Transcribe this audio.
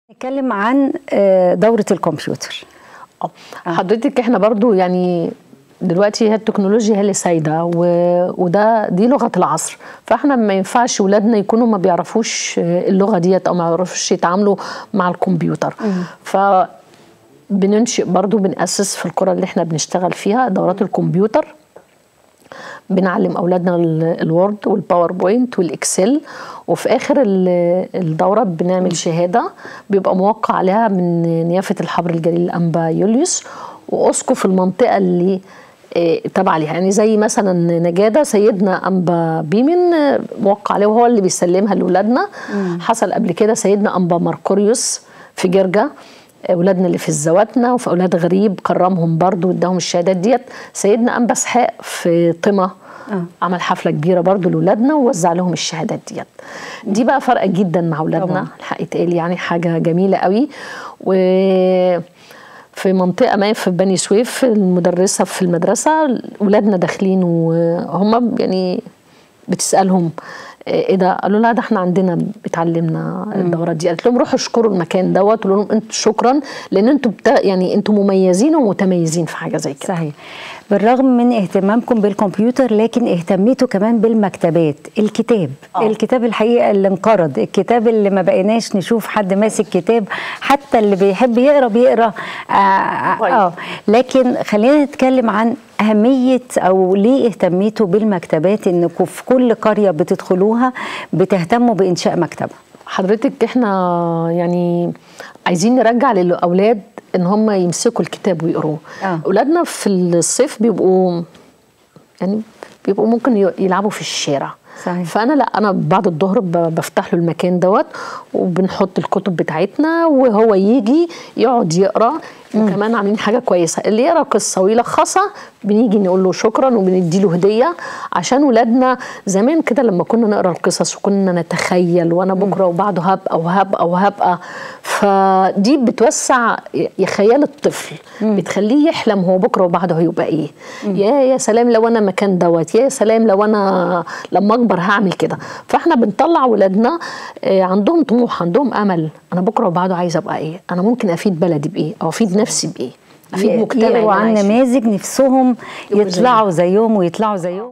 نتكلم عن آه، دورة الكمبيوتر اه حضرتك احنا برضو يعني دلوقتي هي التكنولوجيا هي اللي سايده و... وده دي لغه العصر فاحنا ما ينفعش ولادنا يكونوا ما بيعرفوش اللغه ديت او ما يعرفوش يتعاملوا مع الكمبيوتر ف بننشئ برضو بنأسس في القرى اللي احنا بنشتغل فيها دورات الكمبيوتر بنعلم اولادنا ال- الوورد والباوربوينت والاكسل وفي اخر ال- الدوره بنعمل شهاده بيبقى موقع عليها من نيافه الحبر الجليل الانبا يوليوس واسقف المنطقه اللي آه، تابعه ليها يعني زي مثلا نجاده سيدنا انبا بيمن آه، موقع عليه وهو اللي بيسلمها لاولادنا حصل قبل كده سيدنا انبا ماركوريوس في جرجا اولادنا اللي في الزواتنا وفي اولاد غريب كرمهم برضو واداهم الشهادات ديت سيدنا انبا اسحاق في طمه آه. عمل حفله كبيره برضو لاولادنا ووزع لهم الشهادات ديت دي بقى فرق جدا مع اولادنا طبعاً. الحق يتقال يعني حاجه جميله قوي و في منطقه ما في بني سويف المدرسه في المدرسه اولادنا داخلين وهم يعني بتسالهم ايه ده قالوا لها ده احنا عندنا بتعلمنا الدورات دي قالت لهم روحوا اشكروا المكان دوت قولوا لهم انتوا شكرا لان انتوا بتا... يعني انتوا مميزين ومتميزين في حاجه زي كده صحيح بالرغم من اهتمامكم بالكمبيوتر لكن اهتميتوا كمان بالمكتبات الكتاب آه. الكتاب الحقيقه اللي انقرض الكتاب اللي ما بقيناش نشوف حد ماسك كتاب حتى اللي بيحب يقرا بيقرا اه, طيب. آه. لكن خلينا نتكلم عن اهميه او ليه اهتميتوا بالمكتبات انكم في كل قريه بتدخلوها بتهتموا بانشاء مكتبه حضرتك احنا يعني عايزين نرجع للاولاد ان هم يمسكوا الكتاب ويقروه آه. اولادنا في الصيف بيبقوا يعني بيبقوا ممكن ي- يلعبوا في الشارع صحيح. فانا لا انا بعد الظهر ب- بفتح له المكان دوت وبنحط الكتب بتاعتنا وهو يجي يقعد يقرا وكمان عاملين حاجه كويسه اللي يقرا قصه ويلخصها بنيجي نقول له شكرا وبندي له هديه عشان ولادنا زمان كده لما كنا نقرا القصص وكنا نتخيل وانا بكره وبعده هبقى وهبقى وهبقى فدي بتوسع ي- خيال الطفل بتخليه يحلم هو بكره وبعده هيبقى ايه يا يا سلام لو انا مكان دوت يا سلام لو انا لما اكبر هعمل كده فاحنا بنطلع ولادنا آه، عندهم طموح عندهم امل انا بكره وبعده عايزه ابقى ايه انا ممكن افيد بلدي بايه او افيد نفسي بايه افيد مجتمعي يقروا اللي أنا عن عايش فيه. نماذج نفسهم يبقوا يطلعوا زيهم ويطلعوا زيهم